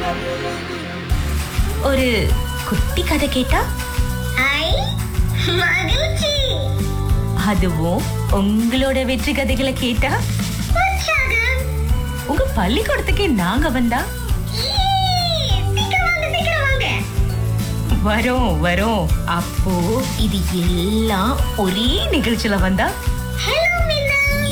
ஒரு குட்டி கதை கேட்டா ஐ மகிழ்ச்சி அதுவும் உங்களோட வெற்றி கதைகளை கேட்டா உற்சாகம் உங்க பள்ளிக்கூடத்துக்கே நாங்க வந்தா ஈ, சீக்கிரம் வாங்க சீக்கிரம் வாங்க வரோம் வரோம் அப்போ இது எல்லாம் ஒரே நிகழ்ச்சியில வந்தா ஹலோ மின்னா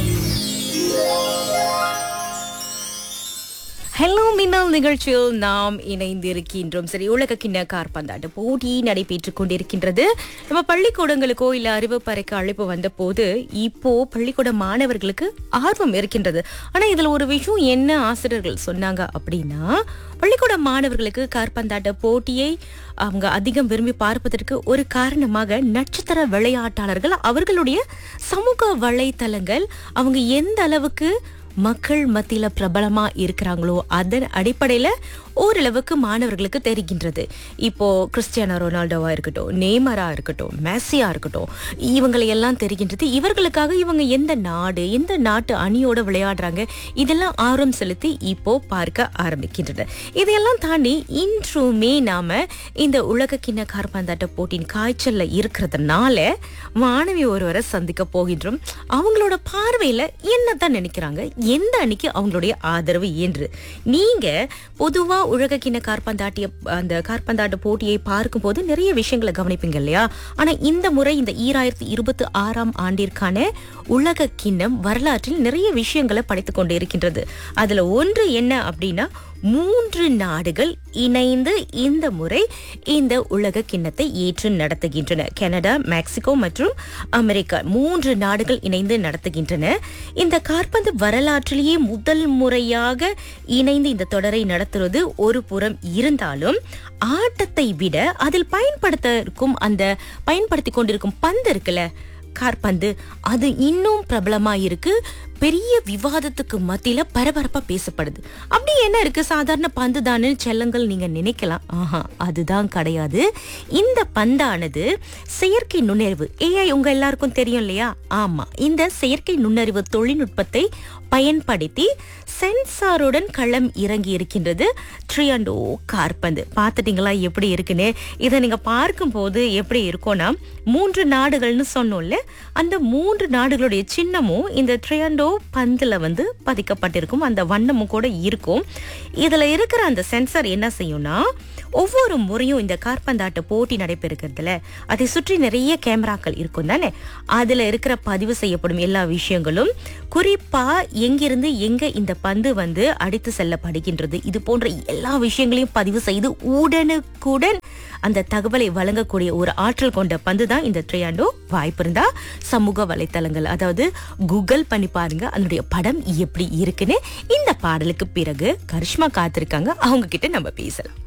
ஹலோ மின்னல் நிகழ்ச்சியில் நாம் இணைந்திருக்கின்றோம் சரி உலக கிண்ண கார்பந்தாட்ட போட்டி நடைபெற்றுக் கொண்டிருக்கின்றது நம்ம பள்ளிக்கூடங்களுக்கோ இல்ல அறிவு பறைக்கு அழைப்பு வந்த போது இப்போ பள்ளிக்கூட மாணவர்களுக்கு ஆர்வம் இருக்கின்றது ஆனா இதுல ஒரு விஷயம் என்ன ஆசிரியர்கள் சொன்னாங்க அப்படின்னா பள்ளிக்கூட மாணவர்களுக்கு கார்பந்தாட்ட போட்டியை அவங்க அதிகம் விரும்பி பார்ப்பதற்கு ஒரு காரணமாக நட்சத்திர விளையாட்டாளர்கள் அவர்களுடைய சமூக வலைத்தளங்கள் அவங்க எந்த அளவுக்கு மக்கள் மத்தியில பிரபலமா இருக்கிறாங்களோ அதன் அடிப்படையில ஓரளவுக்கு மாணவர்களுக்கு தெரிகின்றது இப்போ கிறிஸ்டியானோ ரொனால்டோவா இருக்கட்டும் நேமரா இருக்கட்டும் மெஸ்ஸியா இருக்கட்டும் இவங்களை எல்லாம் தெரிகின்றது இவர்களுக்காக இவங்க எந்த நாடு எந்த நாட்டு அணியோட விளையாடுறாங்க இதெல்லாம் ஆர்வம் செலுத்தி இப்போ பார்க்க ஆரம்பிக்கின்றன இதையெல்லாம் தாண்டி இன்றுமே நாம இந்த உலக கிண்ண கார்பந்தாட்ட போட்டியின் காய்ச்சல்ல இருக்கிறதுனால மாணவி ஒருவரை சந்திக்க போகின்றோம் அவங்களோட பார்வையில என்னதான் நினைக்கிறாங்க எந்த அணிக்கு அவங்களுடைய ஆதரவு என்று நீங்க பொதுவா உலக கிண்ண கார்பந்தாட்டிய அந்த கார்பந்தாட்ட போட்டியை பார்க்கும்போது நிறைய விஷயங்களை கவனிப்பீங்க இல்லையா ஆனா இந்த முறை இந்த ஈராயிரத்தி இருபத்தி ஆறாம் ஆண்டிற்கான உலக கிண்ணம் வரலாற்றில் நிறைய விஷயங்களை படைத்துக் கொண்டு இருக்கின்றது அதுல ஒன்று என்ன அப்படின்னா மூன்று நாடுகள் இணைந்து இந்த முறை இந்த உலக கிண்ணத்தை ஏற்று நடத்துகின்றன கனடா மெக்சிகோ மற்றும் அமெரிக்கா மூன்று நாடுகள் இணைந்து நடத்துகின்றன இந்த காற்பந்து வரலாற்றிலேயே முதல் முறையாக இணைந்து இந்த தொடரை நடத்துவது ஒரு புறம் இருந்தாலும் ஆட்டத்தை விட அதில் பயன்படுத்த இருக்கும் அந்த பயன்படுத்தி கொண்டிருக்கும் பந்து இருக்குல்ல கார்பந்து அது இன்னும் பிரபலமா இருக்கு பெரிய விவாதத்துக்கு மத்தியில பரபரப்பா பேசப்படுது அப்படி என்ன இருக்கு சாதாரண பந்து தானே செல்லங்கள் நீங்க நினைக்கலாம் ஆஹா அதுதான் கிடையாது இந்த பந்தானது செயற்கை நுண்ணறிவு ஏஐ உங்க எல்லாருக்கும் தெரியும் இல்லையா ஆமா இந்த செயற்கை நுண்ணறிவு தொழில்நுட்பத்தை பயன்படுத்தி சென்சாருடன் களம் இறங்கி இருக்கின்றது ட்ரியாண்டோ கார்பந்து பார்த்துட்டீங்களா எப்படி இருக்குன்னு இதை நீங்க பார்க்கும்போது எப்படி இருக்கும்னா மூன்று நாடுகள்னு சொன்னோம்ல அந்த மூன்று நாடுகளுடைய சின்னமும் இந்த ட்ரியாண்டோ பந்துல வந்து பதிக்கப்பட்டிருக்கும் அந்த வண்ணமும் கூட இருக்கும் இதுல இருக்கிற அந்த சென்சார் என்ன செய்யும்னா ஒவ்வொரு முறையும் இந்த கார்பந்தாட்ட போட்டி நடைபெறுகிறதுல அதை சுற்றி நிறைய கேமராக்கள் இருக்கும் தானே அதுல இருக்கிற பதிவு செய்யப்படும் எல்லா விஷயங்களும் குறிப்பா எங்கிருந்து எங்க இந்த பந்து வந்து அடித்து செல்லப்படுகின்றது இது போன்ற எல்லா விஷயங்களையும் பதிவு செய்து உடனுக்குடன் அந்த தகவலை வழங்கக்கூடிய ஒரு ஆற்றல் கொண்ட பந்து தான் இந்த ட்ரையாண்டோ வாய்ப்பு இருந்தா சமூக வலைத்தளங்கள் அதாவது கூகுள் பண்ணி பாருங்க அதனுடைய படம் எப்படி இருக்குன்னு இந்த பாடலுக்கு பிறகு கரிஷ்மா காத்திருக்காங்க அவங்க கிட்ட நம்ம பேசலாம்